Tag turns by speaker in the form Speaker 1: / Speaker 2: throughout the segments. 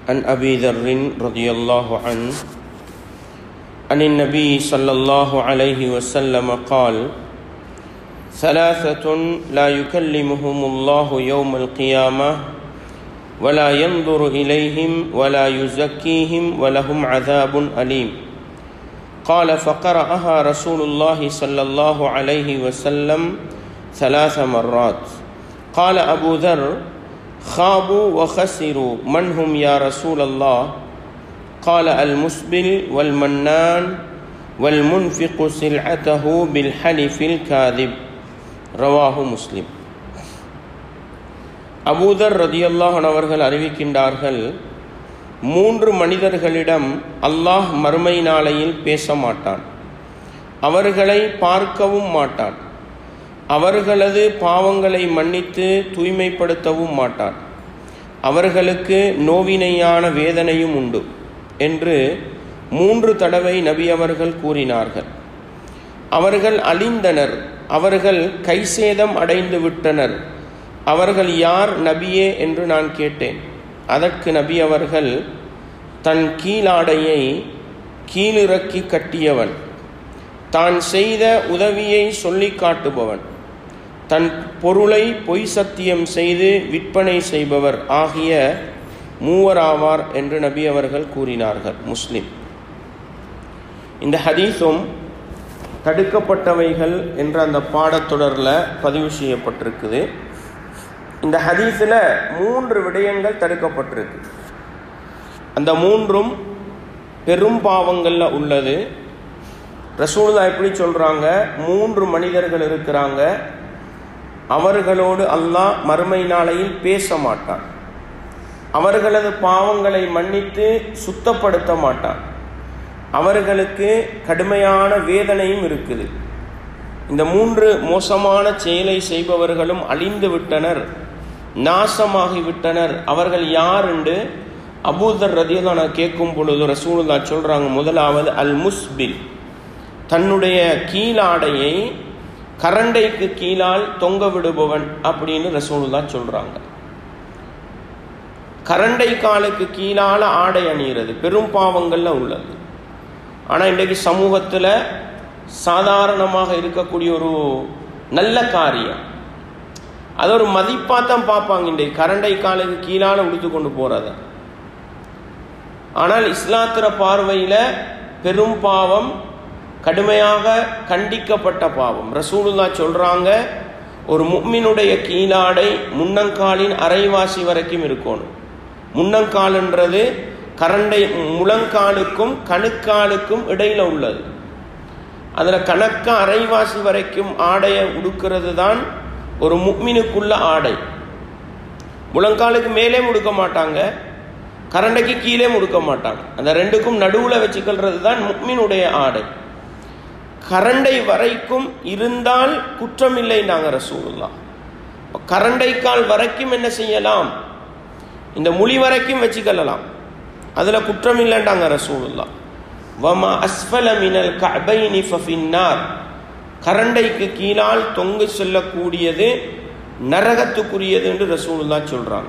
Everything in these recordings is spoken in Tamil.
Speaker 1: عن أبي ذر رضي الله عنه عن النبي صلى الله عليه وسلم قال ثلاثة لا يكلمهم الله يوم القيامة ولا ينظر إليهم ولا يزكيهم ولهم عذاب أليم قال فقرأها رسول الله صلى الله عليه وسلم ثلاث مرات قال أبو ذر خابوا وخسروا من هم يا رسول الله قال المسبل والمنان والمنفق سلعته بالحلف الكاذب رواه مسلم அபூதர் ரதியல்லாஹன் அவர்கள் அறிவிக்கின்றார்கள் மூன்று மனிதர்களிடம் அல்லாஹ் மறுமை நாளையில் பேச மாட்டான் அவர்களை பார்க்கவும் மாட்டான் அவர்களது பாவங்களை மன்னித்து தூய்மைப்படுத்தவும் மாட்டான் அவர்களுக்கு நோவினையான வேதனையும் உண்டு என்று மூன்று தடவை நபி அவர்கள் கூறினார்கள் அவர்கள் அழிந்தனர் அவர்கள் கைசேதம் அடைந்து விட்டனர் அவர்கள் யார் நபியே என்று நான் கேட்டேன் அதற்கு நபி அவர்கள் தன் கீழாடையை கீழிறக்கி கட்டியவன் தான் செய்த உதவியை சொல்லி காட்டுபவன் தன் பொருளை பொய் சத்தியம் செய்து விற்பனை செய்பவர் ஆகிய மூவராவார் என்று நபி அவர்கள் கூறினார்கள் முஸ்லிம் இந்த ஹதீஸும் தடுக்கப்பட்டவைகள் என்ற அந்த பாடத்தொடரில் பதிவு செய்யப்பட்டிருக்குது இந்த ஹதீஸில் மூன்று விடயங்கள் தடுக்கப்பட்டிருக்கு அந்த மூன்றும் பெரும் பாவங்களில் உள்ளது ரசூலா எப்படி சொல்கிறாங்க மூன்று மனிதர்கள் இருக்கிறாங்க அவர்களோடு அல்லாஹ் மறுமை நாளையில் பேச மாட்டான் அவர்களது பாவங்களை மன்னித்து சுத்தப்படுத்த மாட்டான் அவர்களுக்கு கடுமையான வேதனையும் இருக்குது இந்த மூன்று மோசமான செயலை செய்பவர்களும் அழிந்து விட்டனர் நாசமாகிவிட்டனர் அவர்கள் யார் என்று அபூதர் ரதியதான கேட்கும் பொழுது ரசூலுல்லா சொல்றாங்க முதலாவது அல் முஸ்பில் தன்னுடைய கீழாடையை கரண்டைக்கு கீழால் தொங்க விடுபவன் அப்படின்னு ரசூலுல்லா சொல்றாங்க கரண்டை காலுக்கு கீழால ஆடை அணிகிறது பெரும் பாவங்கள்ல உள்ளது ஆனால் இன்றைக்கு சமூகத்தில் சாதாரணமாக இருக்கக்கூடிய ஒரு நல்ல காரியம் அது ஒரு மதிப்பாக தான் பார்ப்பாங்க இன்றைக்கு கரண்டை காலுக்கு கீழால உடுத்து கொண்டு போகிறத ஆனால் இஸ்லாத்திர பார்வையில் பெரும் பாவம் கடுமையாக கண்டிக்கப்பட்ட பாவம் ரசூலுல்லா சொல்கிறாங்க ஒரு முக்மினுடைய கீழாடை முன்னங்காலின் அரைவாசி வரைக்கும் இருக்கணும் முன்னங்கால்ன்றது கரண்டை முழங்காலுக்கும் கணுக்காலுக்கும் இடையில உள்ளது அதில் கணக்க அரைவாசி வரைக்கும் ஆடையை உடுக்கிறது தான் ஒரு முக்மினுக்குள்ள ஆடை முழங்காலுக்கு மேலே முடுக்க மாட்டாங்க கரண்டைக்கு கீழே முடுக்க மாட்டாங்க அந்த ரெண்டுக்கும் நடுவில் வச்சுக்கிறது தான் முக்மினுடைய ஆடை கரண்டை வரைக்கும் இருந்தால் குற்றம் இல்லை நாங்கள் ரசூலுல்லா கரண்டைக்கால் வரைக்கும் என்ன செய்யலாம் இந்த மொழி வரைக்கும் வச்சுக்கொள்ளலாம் அதில் குற்றம் இல்லைண்டாங்க ரசூலுல்லா வமா அஸ்ஃபல மினல் கபைனி ஃபஃபின்னார் கரண்டைக்கு கீழால் தொங்கு செல்லக்கூடியது நரகத்துக்குரியது என்று ரசூலுல்லா சொல்றாங்க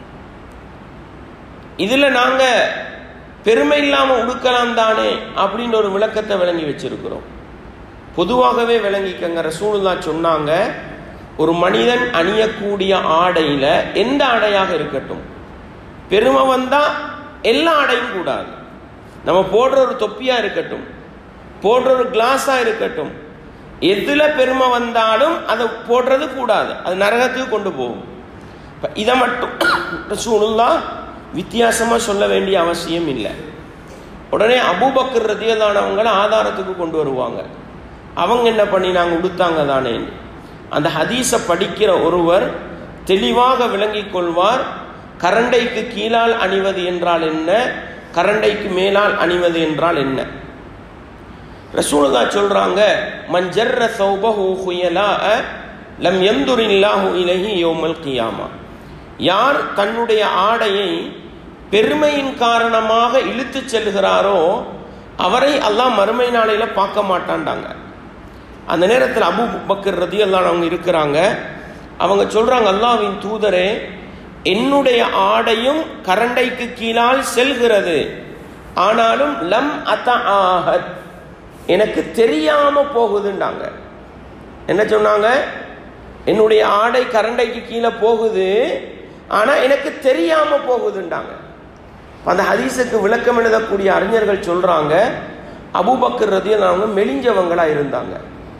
Speaker 1: இதுல நாங்க பெருமை இல்லாம உடுக்கலாம் தானே அப்படின்னு ஒரு விளக்கத்தை விளங்கி வச்சிருக்கிறோம் பொதுவாகவே விளங்கிக்கங்க ரசூலுல்லா சொன்னாங்க ஒரு மனிதன் அணியக்கூடிய ஆடையில எந்த ஆடையாக இருக்கட்டும் பெருமை வந்தா எல்லா ஆடையும் கூடாது நம்ம போடுற ஒரு தொப்பியா இருக்கட்டும் போடுற ஒரு கிளாஸா இருக்கட்டும் எதுல பெருமை வந்தாலும் அதை போடுறது கூடாது அது நரகத்துக்கு கொண்டு போகும் இதை மட்டும் சூழ்நிலா வித்தியாசமா சொல்ல வேண்டிய அவசியம் இல்லை உடனே அபூபக்கர் ரதியதானவங்களை ஆதாரத்துக்கு கொண்டு வருவாங்க அவங்க என்ன பண்ணி நாங்கள் உடுத்தாங்க தானே அந்த ஹதீஸை படிக்கிற ஒருவர் தெளிவாக விளங்கிக் கொள்வார் கரண்டைக்கு கீழால் அணிவது என்றால் என்ன கரண்டைக்கு மேலால் அணிவது என்றால் என்ன ரசூலுல்லா சொல்றாங்க மஞ்சர்ர சௌபஹு ஹுயலா லம் எந்துரில்லாஹு இலஹி யோமல் கியாமா யார் தன்னுடைய ஆடையை பெருமையின் காரணமாக இழுத்து செல்கிறாரோ அவரை அல்லாஹ் மறுமை நாளையில பார்க்க மாட்டான்டாங்க அந்த நேரத்தில் அபு பக்கர் ரதி அவங்க இருக்கிறாங்க அவங்க சொல்றாங்க அல்லாவின் தூதரே என்னுடைய ஆடையும் கரண்டைக்கு கீழால் செல்கிறது ஆனாலும் லம் அத்த ஆஹத் எனக்கு தெரியாம போகுதுண்டாங்க என்ன சொன்னாங்க என்னுடைய ஆடை கரண்டைக்கு கீழே போகுது ஆனா எனக்கு தெரியாம போகுதுண்டாங்க அந்த ஹதீஸுக்கு விளக்கம் எழுதக்கூடிய அறிஞர்கள் சொல்றாங்க அபுபக்கர் ரதியல் அவங்க மெலிஞ்சவங்களா இருந்தாங்க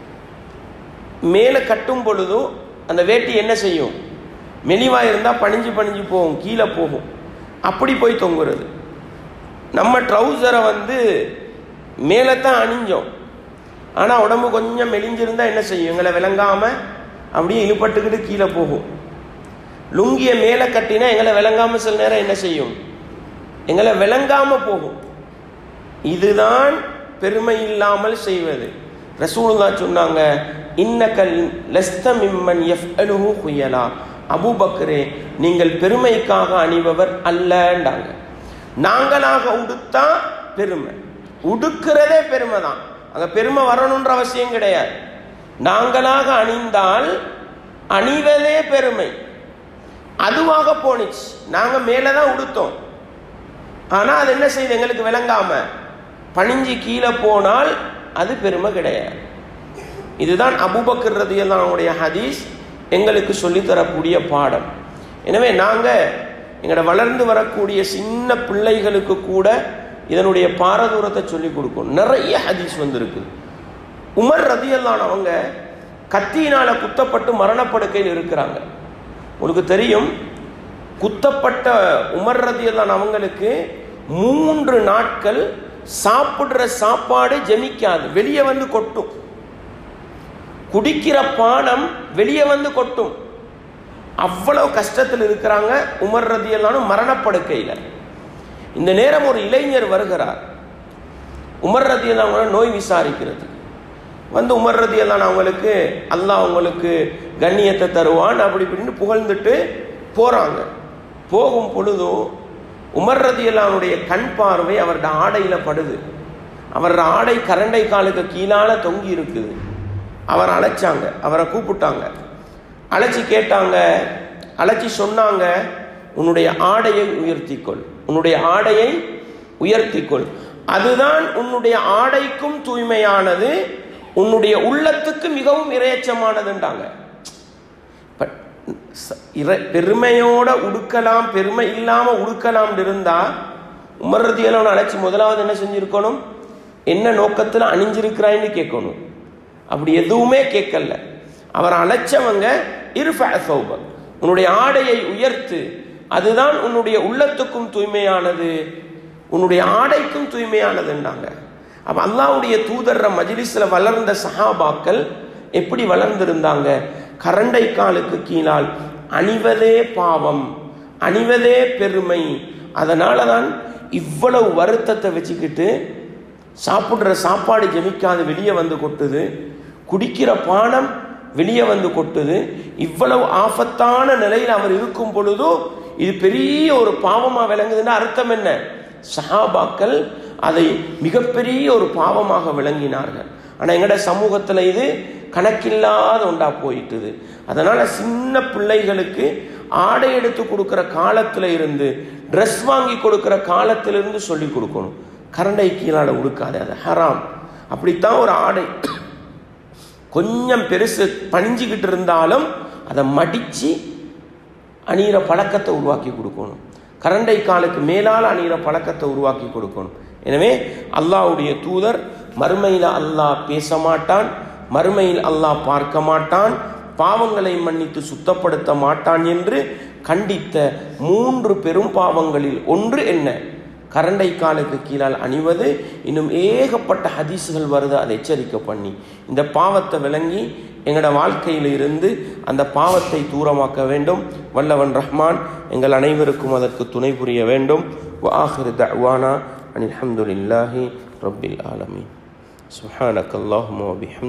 Speaker 1: மேலே கட்டும் பொழுதும் அந்த வேட்டி என்ன செய்யும் மெலிவா இருந்தால் பணிஞ்சு பணிஞ்சு போகும் கீழே போகும் அப்படி போய் தொங்குறது நம்ம ட்ரௌசரை வந்து மேலே தான் அணிஞ்சோம் ஆனால் உடம்பு கொஞ்சம் மெலிஞ்சிருந்தா என்ன செய்யும் எங்களை விளங்காமல் அப்படியே இழுப்பட்டுக்கிட்டு கீழே போகும் லுங்கியை மேலே கட்டினா எங்களை விளங்காமல் சில நேரம் என்ன செய்யும் எங்களை விளங்காமல் போகும் இதுதான் பெருமை இல்லாமல் செய்வது ரசூலுல்லா சொன்னாங்க இன்னக்கல் லஸ்தம் இம்மன் எஃப் அலுஹு குயலா அபூபக்கரே நீங்கள் பெருமைக்காக அணிபவர் அல்லண்டாங்க நாங்களாக உடுத்தா பெருமை உடுக்கிறதே பெருமை தான் அங்க பெருமை வரணுன்ற அவசியம் கிடையாது நாங்களாக அணிந்தால் அணிவதே பெருமை அதுவாக போனிச்சு நாங்க மேலே தான் உடுத்தோம் ஆனா அது என்ன செய்யுது எங்களுக்கு விளங்காம பணிஞ்சு கீழே போனால் அது பெருமை கிடையாது இதுதான் அபுபக்கர் ரதியல்லாவுடைய ஹதீஸ் எங்களுக்கு சொல்லித்தரக்கூடிய பாடம் எனவே நாங்கள் எங்களோட வளர்ந்து வரக்கூடிய சின்ன பிள்ளைகளுக்கு கூட இதனுடைய பாரதூரத்தை சொல்லி கொடுக்கும் நிறைய ஹதீஸ் வந்திருக்கு உமர் ரதியல்லான் அவங்க கத்தியினால குத்தப்பட்டு மரணப்படுக்கையில் இருக்கிறாங்க உங்களுக்கு தெரியும் குத்தப்பட்ட உமர் ரதியல்லான் அவங்களுக்கு மூன்று நாட்கள் சாப்பிடுற சாப்பாடு ஜெமிக்காது வெளியே வந்து கொட்டும் குடிக்கிற பானம் வெளியே வந்து கொட்டும் அவ்வளவு கஷ்டத்தில் இருக்கிறாங்க உமர் ரதியல்லானும் மரணப்படுக்கையில் இந்த நேரம் ஒரு இளைஞர் வருகிறார் உமர் ரதியல்லான நோய் விசாரிக்கிறது வந்து உமர் ரதியல்லான் அவங்களுக்கு அல்லாஹ் அவங்களுக்கு கண்ணியத்தை தருவான் அப்படி இப்படின்னு புகழ்ந்துட்டு போறாங்க போகும் பொழுதும் உமர் ரதியல்லானுடைய கண் பார்வை அவருடைய ஆடையில படுது அவரோட ஆடை கரண்டை காலுக்கு கீழால தொங்கி இருக்குது அவரை அழைச்சாங்க அவரை கூப்பிட்டாங்க அழைச்சி கேட்டாங்க அழைச்சி சொன்னாங்க உன்னுடைய ஆடையை உயர்த்திக்கொள் உன்னுடைய ஆடையை உயர்த்திக்கொள் அதுதான் உன்னுடைய ஆடைக்கும் தூய்மையானது உன்னுடைய உள்ளத்துக்கு மிகவும் இரையச்சமானதுன்றாங்க பெருமையோட உடுக்கலாம் பெருமை இல்லாம உடுக்கலாம் இருந்தா உமர்றதியெல்லாம் அழைச்சி முதலாவது என்ன செஞ்சிருக்கணும் என்ன நோக்கத்தில் அணிஞ்சிருக்கிறாய்ன்னு கேட்கணும் அப்படி எதுவுமே கேட்கல அவர் அழைச்சவங்க இருஃபௌப உன்னுடைய ஆடையை உயர்த்து அதுதான் உன்னுடைய உள்ளத்துக்கும் தூய்மையானது உன்னுடைய ஆடைக்கும் தூய்மையானதுன்றாங்க அப்ப அல்லாவுடைய தூதர்ற மஜிலிஸ்ல வளர்ந்த சஹாபாக்கள் எப்படி வளர்ந்திருந்தாங்க கரண்டை காலுக்கு கீழால் அணிவதே பாவம் அணிவதே பெருமை அதனால தான் இவ்வளவு வருத்தத்தை வச்சுக்கிட்டு சாப்பிட்ற சாப்பாடு ஜெமிக்காது வெளியே வந்து கொட்டுது குடிக்கிற பானம் வெளியே வந்து கொட்டுது இவ்வளவு ஆபத்தான நிலையில் அவர் இருக்கும் பொழுதும் இது பெரிய ஒரு பாவமா விளங்குதுன்னா அர்த்தம் என்ன சஹாபாக்கள் அதை மிகப்பெரிய ஒரு பாவமாக விளங்கினார்கள் ஆனால் எங்கட சமூகத்தில் இது கணக்கில்லாத ஒன்றா போயிட்டுது அதனால சின்ன பிள்ளைகளுக்கு ஆடை எடுத்து கொடுக்குற காலத்தில் இருந்து ட்ரெஸ் வாங்கி கொடுக்குற காலத்திலிருந்து சொல்லி கொடுக்கணும் கரண்டை கீழால உடுக்காது அது ஹராம் அப்படித்தான் ஒரு ஆடை கொஞ்சம் பெருசு பணிஞ்சுக்கிட்டு இருந்தாலும் அதை மடித்து அணிகிற பழக்கத்தை உருவாக்கி கொடுக்கணும் கரண்டை காலுக்கு மேலால் அணிகிற பழக்கத்தை உருவாக்கி கொடுக்கணும் எனவே அல்லாவுடைய தூதர் மறுமையில் அல்லாஹ் பேச மாட்டான் மறுமையில் அல்லாஹ் பார்க்க மாட்டான் பாவங்களை மன்னித்து சுத்தப்படுத்த மாட்டான் என்று கண்டித்த மூன்று பெரும் பாவங்களில் ஒன்று என்ன கரண்டை காலுக்கு கீழால் அணிவது இன்னும் ஏகப்பட்ட ஹதீஸுகள் வருது அதை எச்சரிக்கை பண்ணி இந்த பாவத்தை விளங்கி எங்களோட வாழ்க்கையில் இருந்து அந்த பாவத்தை தூரமாக்க வேண்டும் வல்லவன் ரஹ்மான் எங்கள் அனைவருக்கும் அதற்கு துணை புரிய வேண்டும் வாஹிர் தவானா அனில் அஹமதுல்லாஹி ரப்பில் ஆலமீன் சுஹானக் அல்லாஹுமோ பிஹம்